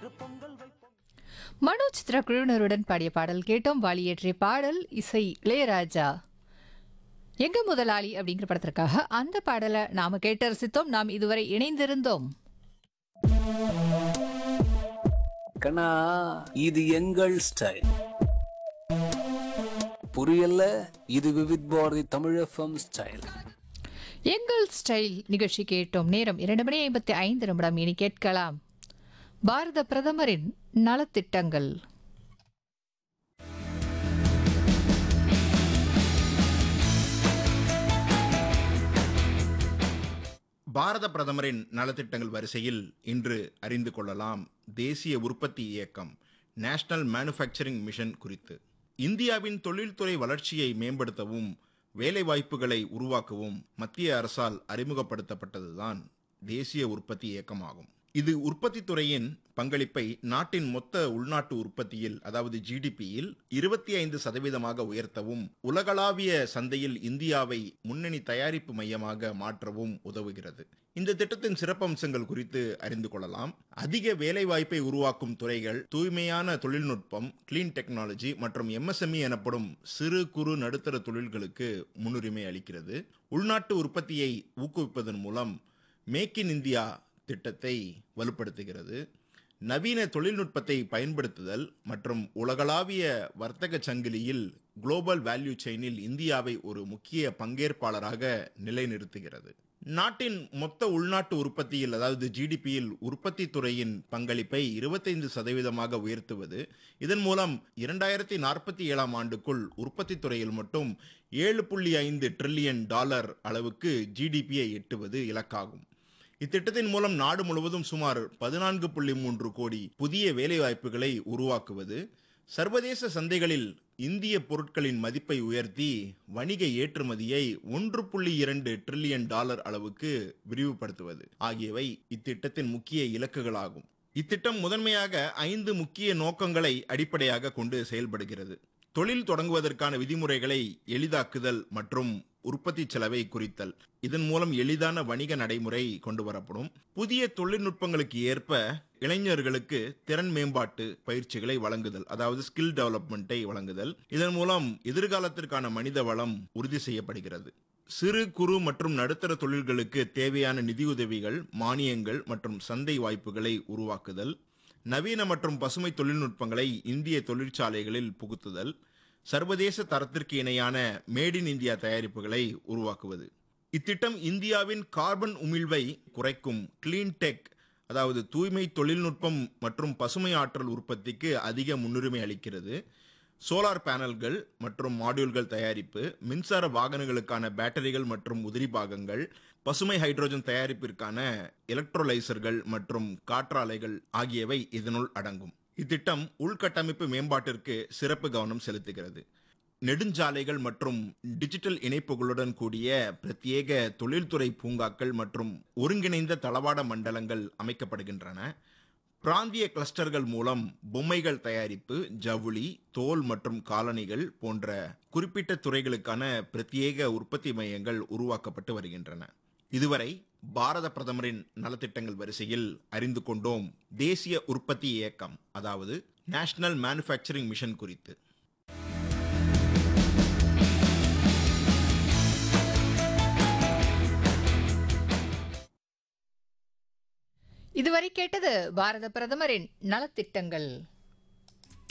மனோ சித்ரா குழுவினருடன் பாடிய பாடல் கேட்டோம் வாலி இயற்றிய பாடல் இசை இளையராஜா எங்க முதலாளி அப்படிங்கிற படத்திற்காக அந்த பாடலை நாம கேட்டு ரசித்தோம் நாம் இதுவரை இணைந்திருந்தோம் கண்ணா இது எங்கள் ஸ்டைல் புரியல இது விவித் பாரதி தமிழ் எஃப்எம் ஸ்டைல் எங்கள் ஸ்டைல் நிகழ்ச்சி கேட்டோம் நேரம் இரண்டு மணி ஐம்பத்தி ஐந்து நிமிடம் இனி கேட்கலாம் பாரத பிரதமரின் நலத்திட்டங்கள் பாரத பிரதமரின் நலத்திட்டங்கள் வரிசையில் இன்று அறிந்து கொள்ளலாம் தேசிய உற்பத்தி இயக்கம் நேஷனல் மேனுஃபேக்சரிங் மிஷன் குறித்து இந்தியாவின் தொழில்துறை வளர்ச்சியை மேம்படுத்தவும் வேலைவாய்ப்புகளை உருவாக்கவும் மத்திய அரசால் அறிமுகப்படுத்தப்பட்டதுதான் தேசிய உற்பத்தி இயக்கமாகும் இது உற்பத்தி துறையின் பங்களிப்பை நாட்டின் மொத்த உள்நாட்டு உற்பத்தியில் அதாவது ஜிடிபியில் இருபத்தி ஐந்து சதவீதமாக உயர்த்தவும் உலகளாவிய சந்தையில் இந்தியாவை முன்னணி தயாரிப்பு மையமாக மாற்றவும் உதவுகிறது இந்த திட்டத்தின் சிறப்பம்சங்கள் குறித்து அறிந்து கொள்ளலாம் அதிக வேலைவாய்ப்பை உருவாக்கும் துறைகள் தூய்மையான தொழில்நுட்பம் கிளீன் டெக்னாலஜி மற்றும் எம்எஸ்எம்இ எனப்படும் சிறு குறு நடுத்தர தொழில்களுக்கு முன்னுரிமை அளிக்கிறது உள்நாட்டு உற்பத்தியை ஊக்குவிப்பதன் மூலம் மேக் இன் இந்தியா திட்டத்தை வலுப்படுத்துகிறது நவீன தொழில்நுட்பத்தை பயன்படுத்துதல் மற்றும் உலகளாவிய வர்த்தக சங்கிலியில் குளோபல் வேல்யூ செயினில் இந்தியாவை ஒரு முக்கிய பங்கேற்பாளராக நிலைநிறுத்துகிறது நாட்டின் மொத்த உள்நாட்டு உற்பத்தியில் அதாவது ஜிடிபியில் உற்பத்தி துறையின் பங்களிப்பை இருபத்தைந்து சதவீதமாக உயர்த்துவது இதன் மூலம் இரண்டாயிரத்தி நாற்பத்தி ஏழாம் ஆண்டுக்குள் உற்பத்தி துறையில் மட்டும் ஏழு புள்ளி ஐந்து ட்ரில்லியன் டாலர் அளவுக்கு ஜிடிபியை எட்டுவது இலக்காகும் இத்திட்டத்தின் மூலம் நாடு முழுவதும் சுமார் பதினான்கு புள்ளி மூன்று கோடி புதிய வேலைவாய்ப்புகளை உருவாக்குவது சர்வதேச சந்தைகளில் இந்திய பொருட்களின் மதிப்பை உயர்த்தி வணிக ஏற்றுமதியை ஒன்று புள்ளி இரண்டு ட்ரில்லியன் டாலர் அளவுக்கு விரிவுபடுத்துவது ஆகியவை இத்திட்டத்தின் முக்கிய இலக்குகளாகும் இத்திட்டம் முதன்மையாக ஐந்து முக்கிய நோக்கங்களை அடிப்படையாக கொண்டு செயல்படுகிறது தொழில் தொடங்குவதற்கான விதிமுறைகளை எளிதாக்குதல் மற்றும் உற்பத்தி செலவை குறித்தல் இதன் மூலம் எளிதான வணிக நடைமுறை கொண்டு வரப்படும் புதிய தொழில்நுட்பங்களுக்கு ஏற்ப இளைஞர்களுக்கு திறன் மேம்பாட்டு பயிற்சிகளை வழங்குதல் அதாவது ஸ்கில் டெவலப்மெண்ட்டை வழங்குதல் இதன் மூலம் எதிர்காலத்திற்கான மனித வளம் உறுதி செய்யப்படுகிறது சிறு குறு மற்றும் நடுத்தர தொழில்களுக்கு தேவையான நிதியுதவிகள் மானியங்கள் மற்றும் சந்தை வாய்ப்புகளை உருவாக்குதல் நவீன மற்றும் பசுமை தொழில்நுட்பங்களை இந்திய தொழிற்சாலைகளில் புகுத்துதல் சர்வதேச தரத்திற்கு இணையான மேட் இன் இந்தியா தயாரிப்புகளை உருவாக்குவது இத்திட்டம் இந்தியாவின் கார்பன் உமிழ்வை குறைக்கும் கிளீன் டெக் அதாவது தூய்மை தொழில்நுட்பம் மற்றும் பசுமை ஆற்றல் உற்பத்திக்கு அதிக முன்னுரிமை அளிக்கிறது சோலார் பேனல்கள் மற்றும் மாடியூல்கள் தயாரிப்பு மின்சார வாகனங்களுக்கான பேட்டரிகள் மற்றும் உதிரி பாகங்கள் பசுமை ஹைட்ரோஜன் தயாரிப்பிற்கான எலக்ட்ரோலைசர்கள் மற்றும் காற்றாலைகள் ஆகியவை இதனுள் அடங்கும் இத்திட்டம் உள்கட்டமைப்பு மேம்பாட்டிற்கு சிறப்பு கவனம் செலுத்துகிறது நெடுஞ்சாலைகள் மற்றும் டிஜிட்டல் இணைப்புகளுடன் கூடிய பிரத்யேக தொழில்துறை பூங்காக்கள் மற்றும் ஒருங்கிணைந்த தளவாட மண்டலங்கள் அமைக்கப்படுகின்றன பிராந்திய கிளஸ்டர்கள் மூலம் பொம்மைகள் தயாரிப்பு ஜவுளி தோல் மற்றும் காலணிகள் போன்ற குறிப்பிட்ட துறைகளுக்கான பிரத்யேக உற்பத்தி மையங்கள் உருவாக்கப்பட்டு வருகின்றன இதுவரை பாரத பிரதமரின் நலத்திட்டங்கள் வரிசையில் அறிந்து கொண்டோம் தேசிய உற்பத்தி இயக்கம் அதாவது நேஷனல் மேனுஃபேக்சரிங் மிஷன் குறித்து இதுவரை கேட்டது பாரத பிரதமரின் நலத்திட்டங்கள்